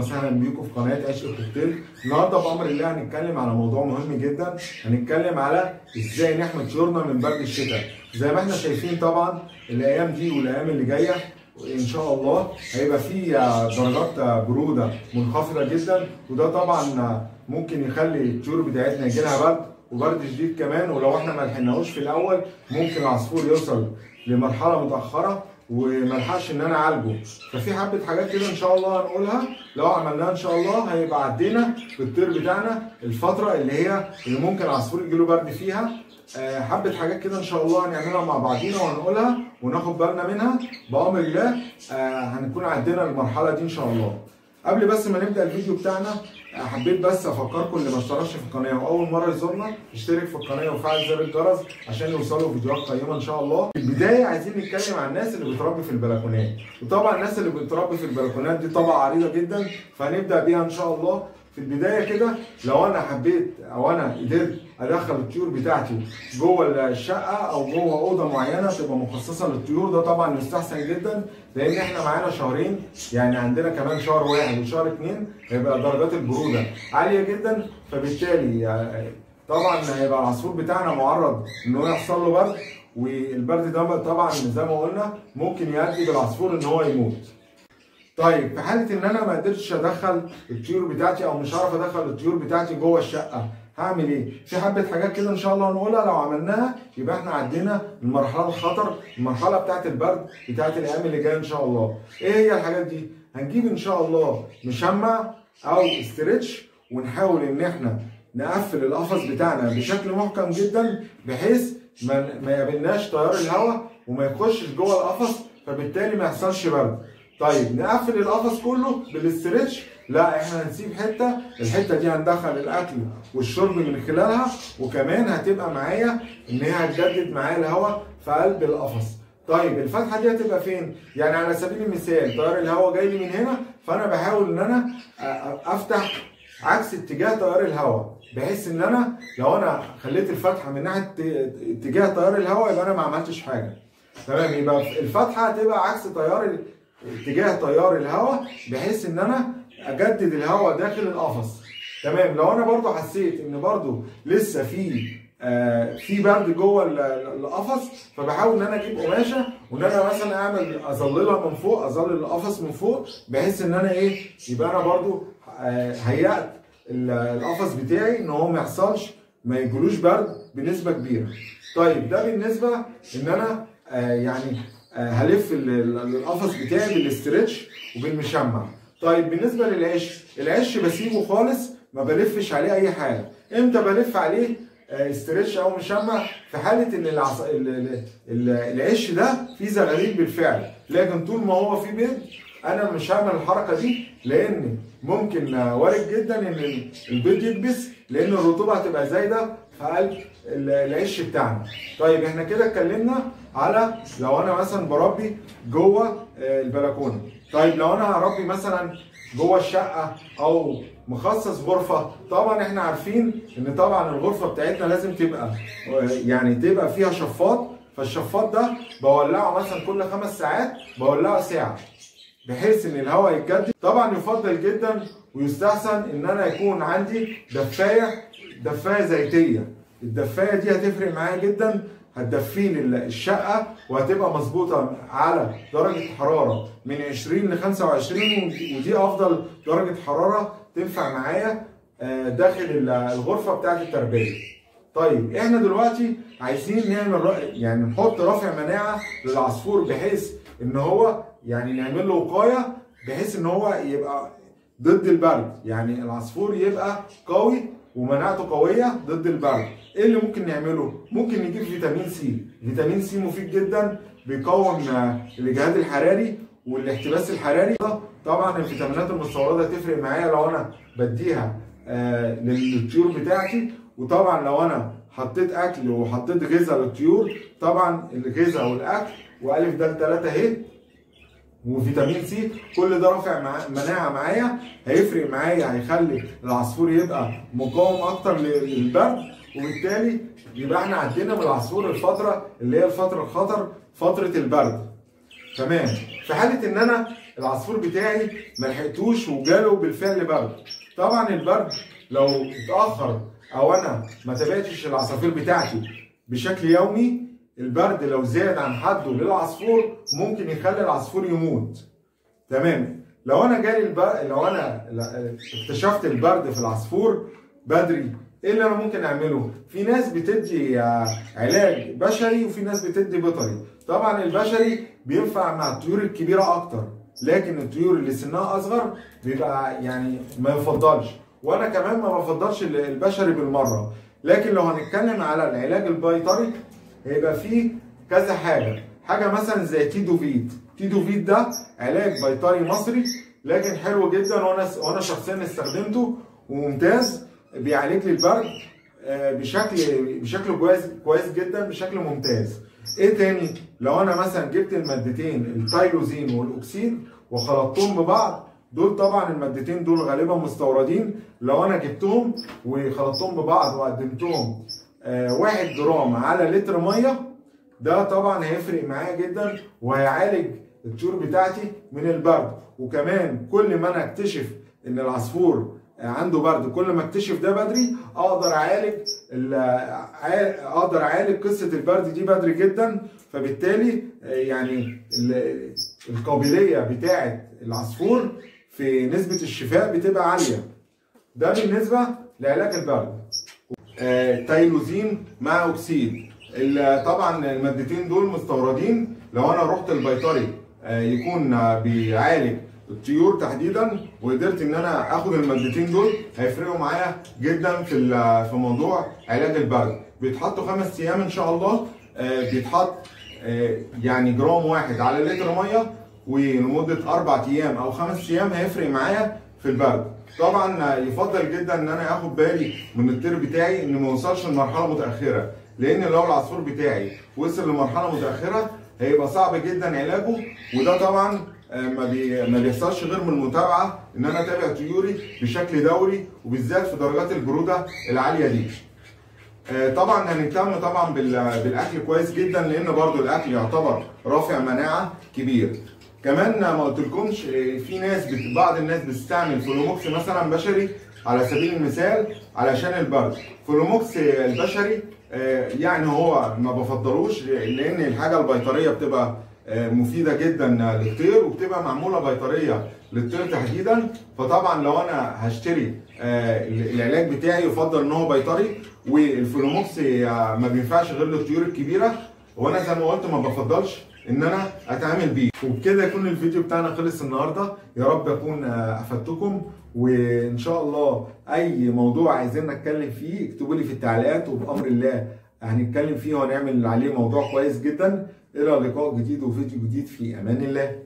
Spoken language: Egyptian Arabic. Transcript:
وسهلا بيكم في قناه عشق الكوكتيل النهارده بامر الله هنتكلم على موضوع مهم جدا هنتكلم على ازاي نحمي طيورنا من برد الشتاء زي ما احنا شايفين طبعا الايام دي والايام اللي جايه ان شاء الله هيبقى في درجات بروده منخفضه جدا وده طبعا ممكن يخلي الطيور بتاعتنا يجي لها برد وبرد شديد كمان ولو احنا ما لحقناهوش في الاول ممكن العصفور يوصل لمرحله متاخره وملحقش ان انا اعالجه ففي حبه حاجات كده ان شاء الله هنقولها لو عملناها ان شاء الله هيبقى عدينا بالطير بتاعنا الفتره اللي هي اللي ممكن العصفور يجيله برد فيها آه، حبه حاجات كده ان شاء الله هنعملها مع بعضينا وهنقولها وناخد بالنا منها بامر الله آه، هنكون عدينا المرحله دي ان شاء الله قبل بس ما نبدا الفيديو بتاعنا حبيت بس افكركم اللي ما اشتركش في القناه واول مره يزورنا اشترك في القناه وفعل زر الجرس عشان يوصلوا فيديوهات قيمه ان شاء الله. في البدايه عايزين نتكلم عن الناس اللي بتربي في البلكونات وطبعا الناس اللي بتربي في البلكونات دي طبعا عريضه جدا فهنبدا بيها ان شاء الله في البدايه كده لو انا حبيت او انا قدرت ادخل الطيور بتاعتي جوه الشقه او جوه اوضه معينه تبقى مخصصه للطيور ده طبعا يستحسن جدا لان احنا معانا شهرين يعني عندنا كمان شهر واحد وشهر اثنين هيبقى درجات البروده عاليه جدا فبالتالي يعني طبعا هيبقى العصفور بتاعنا معرض ان هو يحصل له برد والبرد ده طبعا زي ما قلنا ممكن يؤدي بالعصفور ان هو يموت. طيب في حاله ان انا ما قدرتش ادخل الطيور بتاعتي او مش هعرف ادخل الطيور بتاعتي جوه الشقه هعمل ايه؟ في حبه حاجات كده ان شاء الله هنقولها لو عملناها يبقى احنا عدينا المرحله الخطر المرحله بتاعت البرد بتاعت الايام اللي جايه ان شاء الله. ايه هي الحاجات دي؟ هنجيب ان شاء الله مشمع او استرتش ونحاول ان احنا نقفل القفص بتاعنا بشكل محكم جدا بحيث ما ما يقابلناش تيار الهواء وما يخشش جوه القفص فبالتالي ما يحصلش برد. طيب نقفل القفص كله بالاسترتش لا احنا هنسيب حته الحته دي هندخل الاكل والشرب من خلالها وكمان هتبقى معايا ان هي هتجدد معايا الهواء في قلب القفص طيب الفتحه دي هتبقى فين يعني على سبيل المثال تيار الهواء جاي لي من هنا فانا بحاول ان انا افتح عكس اتجاه تيار الهواء بحيث ان انا لو انا خليت الفتحه من ناحيه اتجاه تيار الهواء يبقى انا ما عملتش حاجه تمام يبقى الفتحه هتبقى عكس تيار اتجاه تيار الهواء بحيث ان انا اجدد الهواء داخل القفص تمام لو انا برضو حسيت ان برضو لسه في آه في برد جوه القفص فبحاول ان انا اجيب قماشه وان انا مثلا اعمل اظللها من فوق اظلل القفص من فوق بحيث ان انا ايه يبقى انا برضو آه هيأت القفص بتاعي ان هو ما يحصلش ما يجيلوش برد بنسبه كبيره طيب ده بالنسبه ان انا آه يعني هلف القفص بتاعي بالاسترتش وبالمشمع طيب بالنسبه للعش العش بسيبه خالص ما بلفش عليه اي حاجه امتى بلف عليه استرتش او مشمع في حاله ان العص... العش ده فيه زغاليل بالفعل لكن طول ما هو فيه بيض انا مش هعمل الحركه دي لان ممكن وارد جدا ان البيض يكبس لان الرطوبه هتبقى زايده في قلب العش بتاعنا طيب احنا كده اتكلمنا على لو انا مثلا بربي جوه البلكونه طيب لو انا هربي مثلا جوه الشقه او مخصص غرفه طبعا احنا عارفين ان طبعا الغرفه بتاعتنا لازم تبقى يعني تبقى فيها شفاط فالشفاط ده بولعه مثلا كل خمس ساعات بولعه ساعه بحيث ان الهواء يتجدد طبعا يفضل جدا ويستحسن ان انا يكون عندي دفايه دفايه زيتيه الدفايه دي هتفرق معايا جدا هتدفي لي الشقه وهتبقى مظبوطه على درجه حراره من 20 ل 25 ودي افضل درجه حراره تنفع معايا داخل الغرفه بتاعت التربيه. طيب احنا دلوقتي عايزين نعمل يعني نحط رافع مناعه للعصفور بحيث ان هو يعني نعمل له وقايه بحيث ان هو يبقى ضد البرد يعني العصفور يبقى قوي ومناعته قويه ضد البرد ايه اللي ممكن نعمله ممكن نجيب فيتامين سي فيتامين سي مفيد جدا بيقاوم الاجهاد الحراري والاحتباس الحراري طبعا الفيتامينات المستورده تفرق معايا لو انا بديها آه للطيور بتاعتي وطبعا لو انا حطيت اكل وحطيت غذاء للطيور طبعا الغذاء والاكل والف ده ثلاثه اهي وفيتامين سي كل ده رافع مع... مناعه معايا هيفرق معايا هيخلي العصفور يبقى مقاوم اكتر للبرد وبالتالي يبقى احنا عدينا من العصفور الفتره اللي هي الفتره الخطر فتره البرد تمام في حاله ان انا العصفور بتاعي ما لحقتوش وجاله بالفعل برد طبعا البرد لو اتاخر او انا ما تابعتش العصافير بتاعتي بشكل يومي البرد لو زاد عن حده للعصفور ممكن يخلي العصفور يموت تمام لو انا جالي البرد لو انا اكتشفت البرد في العصفور بدري ايه اللي انا ممكن اعمله؟ في ناس بتدي علاج بشري وفي ناس بتدي بيطري، طبعا البشري بينفع مع الطيور الكبيره اكتر، لكن الطيور اللي سنها اصغر بيبقى يعني ما يفضلش، وانا كمان ما بفضلش البشري بالمره، لكن لو هنتكلم على العلاج البيطري هيبقى فيه كذا حاجه، حاجه مثلا زي تيدوفيد، تيدوفيد ده علاج بيطري مصري لكن حلو جدا وانا وانا شخصيا استخدمته وممتاز بيعالج لي البرد بشكل بشكل كويس كويس جدا بشكل ممتاز ايه تاني لو انا مثلا جبت المادتين التايروزين والاكسيد وخلطتهم ببعض دول طبعا المادتين دول غالبا مستوردين لو انا جبتهم وخلطتهم ببعض وقدمتهم واحد جرام على لتر ميه ده طبعا هيفرق معايا جدا وهيعالج الطيور بتاعتي من البرد وكمان كل ما انا اكتشف ان العصفور عنده برد كل ما اكتشف ده بدري اقدر اعالج اقدر اعالج قصه البرد دي بدري جدا فبالتالي يعني القابليه بتاعه العصفور في نسبه الشفاء بتبقى عاليه ده بالنسبه لعلاج البرد تايلوزين مع اكسيد طبعا المادتين دول مستوردين لو انا رحت البيطري يكون بيعالج الطيور تحديدا وقدرت ان انا اخد المادتين دول هيفرقوا معايا جدا في في موضوع علاج البرد بيتحطوا خمس ايام ان شاء الله بيتحط يعني جرام واحد على لتر ميه ولمده اربع ايام او خمس ايام هيفرق معايا في البرد طبعا يفضل جدا ان انا اخد بالي من الطير بتاعي ان ما يوصلش لمرحله متاخره لان لو العصفور بتاعي وصل لمرحله متاخره هيبقى صعب جدا علاجه وده طبعا ما بي... ما بيحصلش غير من المتابعه ان انا اتابع طيوري بشكل دوري وبالذات في درجات البروده العاليه دي. طبعا هنهتم طبعا بال... بالاكل كويس جدا لان برضو الاكل يعتبر رافع مناعه كبير. كمان ما قلتلكمش في ناس بت... بعض الناس بتستعمل فلوموكس مثلا بشري على سبيل المثال علشان البرد. فلوموكس البشري يعني هو ما بفضلوش لان الحاجه البيطريه بتبقى مفيده جدا للطير وبتبقى معموله بيطريه للطير تحديدا فطبعا لو انا هشتري العلاج بتاعي يفضل ان هو بيطري والفلوموكس ما بينفعش غير للطيور الكبيره وانا زي ما قلت ما بفضلش ان انا اتعامل بيه وبكده يكون الفيديو بتاعنا خلص النهارده يا رب اكون افدتكم وان شاء الله اي موضوع عايزين نتكلم فيه اكتبوا لي في التعليقات وبامر الله هنتكلم فيه وهنعمل عليه موضوع كويس جدا الى لقاء جديد وفيديو جديد في امان الله